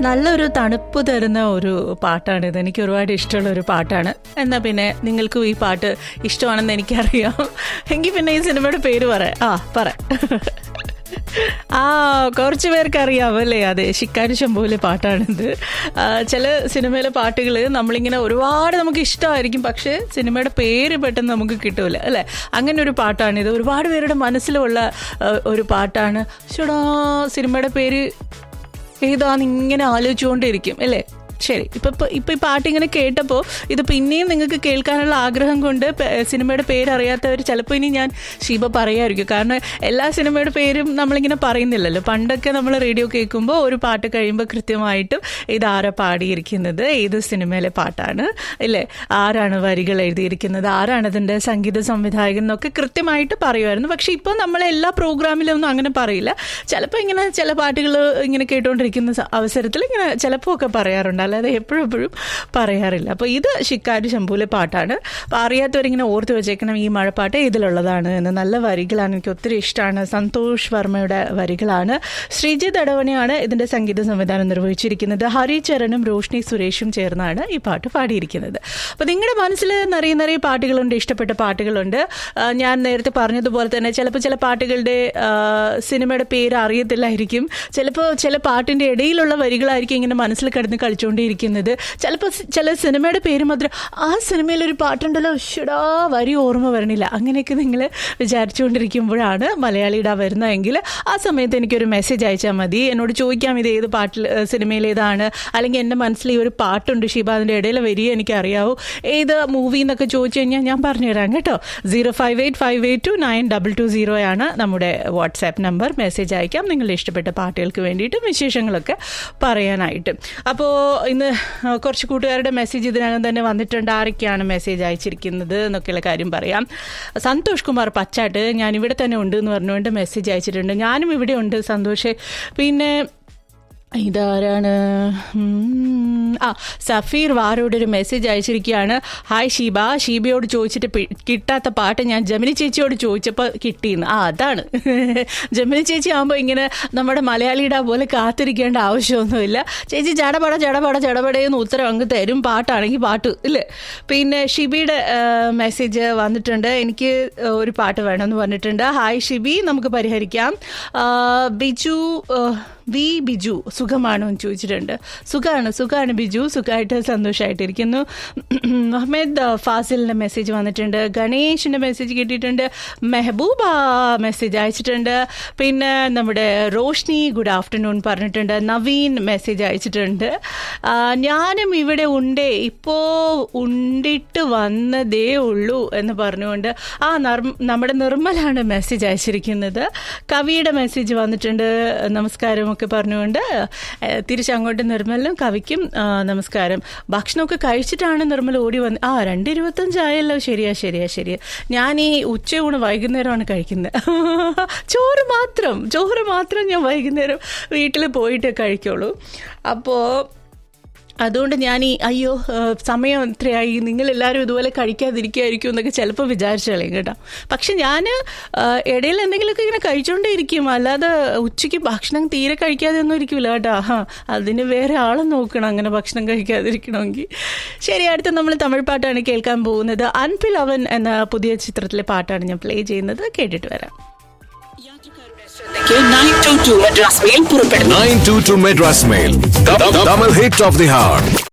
നല്ലൊരു തണുപ്പ് തരുന്ന ഒരു പാട്ടാണിത് എനിക്ക് ഒരുപാട് ഇഷ്ടമുള്ള ഒരു പാട്ടാണ് എന്നാൽ പിന്നെ നിങ്ങൾക്കും ഈ പാട്ട് ഇഷ്ടമാണെന്ന് എനിക്കറിയാം എങ്കിൽ പിന്നെ ഈ സിനിമയുടെ പേര് പറ ആ പറ ആ കുറച്ച് പേർക്ക് അറിയാം അല്ലേ അതെ ശിക്കാരി ശംഭുവിലെ പാട്ടാണിത് ആ, ചില സിനിമയിലെ പാട്ടുകൾ നമ്മളിങ്ങനെ ഒരുപാട് നമുക്ക് ഇഷ്ടമായിരിക്കും പക്ഷേ സിനിമയുടെ പേര് പെട്ടെന്ന് നമുക്ക് കിട്ടൂല അല്ലേ അങ്ങനെ ഒരു പാട്ടാണിത് ഒരുപാട് പേരുടെ മനസ്സിലുള്ള ആ, ഒരു പാട്ടാണ് ചേടാ സിനിമയുടെ പേര് ഏതാന്ന് ഇങ്ങനെ ആലോചിച്ചുകൊണ്ടിരിക്കും അല്ലേ ശരി ഇപ്പൊ ഇപ്പൊ- ഇപ്പൊ ഈ പാട്ട് ഇങ്ങനെ കേട്ടപ്പോൾ ഇത് പിന്നെയും നിങ്ങൾക്ക് കേൾക്കാനുള്ള ആഗ്രഹം കൊണ്ട് പെ- സിനിമയുടെ പേര് അറിയാത്തവർ ചിലപ്പോൾ ഇനി ഞാൻ ഷീബ പറയായിരിക്കും കാരണം എല്ലാ സിനിമയുടെ പേരും നമ്മളിങ്ങനെ പറയുന്നില്ലല്ലോ പണ്ടൊക്കെ നമ്മൾ റേഡിയോ കേൾക്കുമ്പോൾ ഒരു പാട്ട് കഴിയുമ്പോൾ കൃത്യമായിട്ടും ഇത് ആരാ പാടിയിരിക്കുന്നത് ഏത് സിനിമയിലെ പാട്ടാണ് ഇല്ലേ ആരാണ് വരികൾ എഴുതിയിരിക്കുന്നത് ആരാണ് ഇതിൻ്റെ സംഗീത സംവിധായകൻ എന്നൊക്കെ കൃത്യമായിട്ട് പറയുമായിരുന്നു പക്ഷെ ഇപ്പോൾ നമ്മൾ എല്ലാ പ്രോഗ്രാമിലും ഒന്നും അങ്ങനെ പറയില്ല ചിലപ്പോൾ ഇങ്ങനെ ചില പാട്ടുകൾ ഇങ്ങനെ കേട്ടുകൊണ്ടിരിക്കുന്ന സ- അവസരത്തിൽ ഇങ്ങനെ ചിലപ്പോൾ ഒക്കെ പറയാറുണ്ട് അല്ലാതെ എപ്പോഴും എപ്പോഴും പറയാറില്ല അപ്പോൾ ഇത് ശിക്കാരി ശംഭുവിലെ പാട്ടാണ് അപ്പോൾ അറിയാത്തവരിങ്ങനെ ഓർത്ത് വെച്ചേക്കണം ഈ മഴപ്പാട്ട് ഇതിലുള്ളതാണ് എന്ന് നല്ല വരികളാണ് എനിക്ക് ഒത്തിരി ഇഷ്ടമാണ് സന്തോഷ് വർമ്മയുടെ വരികളാണ് ശ്രീജിത്ത് അടവണയാണ് ഇതിൻ്റെ സംഗീത സംവിധാനം നിർവഹിച്ചിരിക്കുന്നത് ഹരിചരണും റോഷ്നി സുരേഷും ചേർന്നാണ് ഈ പാട്ട് പാടിയിരിക്കുന്നത് അപ്പോൾ നിങ്ങളുടെ മനസ്സിൽ നിറയെ നിറയെ പാട്ടുകളുണ്ട് ഇഷ്ടപ്പെട്ട പാട്ടുകളുണ്ട് ആ, ഞാൻ നേരത്തെ പറഞ്ഞതുപോലെ തന്നെ ചിലപ്പോൾ ചില പാട്ടുകളുടെ ആ, സിനിമയുടെ പേര് അറിയത്തില്ലായിരിക്കും ചിലപ്പോൾ ചില പാട്ടിൻ്റെ ഇടയിലുള്ള വരികളായിരിക്കും ഇങ്ങനെ മനസ്സിൽ കിടന്ന് കളിച്ചുകൊണ്ടിരിക്കുന്നത് ചിലപ്പോൾ സി- ചില സിനിമയുടെ പേര് മാത്രം ആ സിനിമയിൽ ഒരു പാട്ടുണ്ടല്ലോ ഷടാ വരി ഓർമ്മ വരണില്ല അങ്ങനെയൊക്കെ നിങ്ങൾ വിചാരിച്ചുകൊണ്ടിരിക്കുമ്പോഴാണ് മലയാളിയുടെ വരുന്നതെങ്കിൽ ആ സമയത്ത് എനിക്കൊരു മെസ്സേജ് അയച്ചാൽ മതി എന്നോട് ചോദിക്കാം ഇത് ഏത് പാട്ടിൽ സിനിമയിലേതാണ് അല്ലെങ്കിൽ എൻ്റെ മനസ്സിൽ ഈ ഒരു പാട്ടുണ്ട് ഷിബ അതിൻ്റെ ഇടയിൽ വരിക എനിക്കറിയാവൂ ഏത് മൂവി എന്നൊക്കെ ചോദിച്ചു കഴിഞ്ഞാൽ ഞാൻ പറഞ്ഞുതരാം കേട്ടോ zero five eight five eight two nine double two zero ആണ് നമ്മുടെ വാട്സാപ്പ് നമ്പർ മെസ്സേജ് അയക്കാം നിങ്ങളുടെ ഇഷ്ടപ്പെട്ട പാട്ടുകൾക്ക് വേണ്ടിയിട്ടും വിശേഷങ്ങളൊക്കെ പറയാനായിട്ട് അപ്പോൾ ഇന്ന് കുറച്ച് കൂട്ടുകാരുടെ മെസ്സേജ് ഇതിനകം തന്നെ വന്നിട്ടുണ്ട് ആരൊക്കെയാണ് മെസ്സേജ് അയച്ചിരിക്കുന്നത് എന്നൊക്കെയുള്ള കാര്യം പറയാം സന്തോഷ് കുമാർ പച്ചാട്ട് ഞാൻ ഇവിടെ തന്നെ ഉണ്ട് എന്ന് പറഞ്ഞുകൊണ്ട് മെസ്സേജ് അയച്ചിട്ടുണ്ട് ഞാനും ഇവിടെ ഉണ്ട് സന്തോഷ് പിന്നെ ഇതാരാണ് ഉം, ആ സഫീർ വാരോട് ഒരു മെസ്സേജ് അയച്ചിരിക്കുകയാണ് ഹായ് ഷീബ ഷീബയോട് ചോദിച്ചിട്ട് പി- കിട്ടാത്ത പാട്ട് ഞാൻ ജമിനി ചേച്ചിയോട് ചോദിച്ചപ്പോൾ കിട്ടിയെന്ന് ആ അതാണ് ജമിനി ചേച്ചി ആകുമ്പോൾ ഇങ്ങനെ നമ്മുടെ മലയാളിയുടെ പോലെ കാത്തിരിക്കേണ്ട ആവശ്യമൊന്നുമില്ല ചേച്ചി ചടപട ചടപട ചടപടയെന്ന് ഉത്തരം അങ്ങ് തരും പാട്ടാണെങ്കിൽ പാട്ട് ഇല്ലേ പിന്നെ ഷിബിയുടെ മെസ്സേജ് വന്നിട്ടുണ്ട് എനിക്ക് ഒരു പാട്ട് വേണമെന്ന് പറഞ്ഞിട്ടുണ്ട് ഹായ് ഷിബി നമുക്ക് പരിഹരിക്കാം ആ, ബിജു ആ, വി ബിജു സുഖമാണോ എന്ന് ചോദിച്ചിട്ടുണ്ട് സുഖമാണ് സുഖമാണ് ബിജു സുഖമായിട്ട് സന്തോഷമായിട്ടിരിക്കുന്നു മുഹമ്മദ് ഫാസിലിൻ്റെ മെസ്സേജ് വന്നിട്ടുണ്ട് ഗണേഷിൻ്റെ മെസ്സേജ് കിട്ടിയിട്ടുണ്ട് മെഹബൂബ മെസ്സേജ് അയച്ചിട്ടുണ്ട് പിന്നെ നമ്മുടെ റോഷ്നി ഗുഡ് ആഫ്റ്റർനൂൺ പറഞ്ഞിട്ടുണ്ട് നവീൻ മെസ്സേജ് അയച്ചിട്ടുണ്ട് ആ, ഞാനും ഇവിടെ ഉണ്ടേ ഇപ്പോൾ ഉണ്ടിട്ട് വന്നതേ ഉള്ളൂ എന്ന് പറഞ്ഞുകൊണ്ട് ആ നർമ്മ നമ്മുടെ നിർമ്മലാണ് മെസ്സേജ് അയച്ചിരിക്കുന്നത് കവിയുടെ മെസ്സേജ് വന്നിട്ടുണ്ട് നമസ്കാരം ഒക്കെ പറഞ്ഞുകൊണ്ട് ഏഹ്, തിരിച്ചങ്ങോട്ട് നിർമ്മലും കവിക്കും ആ, നമസ്കാരം ഭക്ഷണമൊക്കെ കഴിച്ചിട്ടാണ് നിർമ്മൽ ഓടി വന്ന് ആ രണ്ട് ഇരുപത്തഞ്ചായല്ലോ ശരിയാ ശരിയാ ശരിയാ ഞാൻ ഈ ഉച്ചയൂണ് വൈകുന്നേരമാണ് കഴിക്കുന്നത് ചോറ് മാത്രം ചോറ് മാത്രം ഞാൻ വൈകുന്നേരം വീട്ടിൽ പോയിട്ട് കഴിക്കുള്ളൂ അപ്പോൾ അതുകൊണ്ട് ഞാൻ ഈ അയ്യോ ആ, സമയം എത്രയായി നിങ്ങളെല്ലാവരും ഇതുപോലെ കഴിക്കാതിരിക്കുമായിരിക്കും എന്നൊക്കെ ചിലപ്പോൾ വിചാരിച്ചു കളയും കേട്ടോ പക്ഷെ ഞാൻ ഇടയിൽ എന്തെങ്കിലുമൊക്കെ ഇങ്ങനെ കഴിച്ചുകൊണ്ടേ ഇരിക്കും അല്ലാതെ ഉച്ചയ്ക്ക് ഭക്ഷണം തീരെ കഴിക്കാതെ ഒന്നും ഇരിക്കില്ല കേട്ടോ ആ അതിന് വേറെ ആളെ നോക്കണം അങ്ങനെ ഭക്ഷണം കഴിക്കാതിരിക്കണമെങ്കിൽ ശരി അടുത്ത നമ്മൾ തമിഴ് പാട്ടാണ് കേൾക്കാൻ പോകുന്നത് അൻപിൽ അവൻ എന്ന പുതിയ ചിത്രത്തിലെ പാട്ടാണ് ഞാൻ പ്ലേ ചെയ്യുന്നത് കേട്ടിട്ട് വരാം nine two two Madras mail പുറപ്പെടുന്നു 922 Madras Mail. The, the double hit of the heart.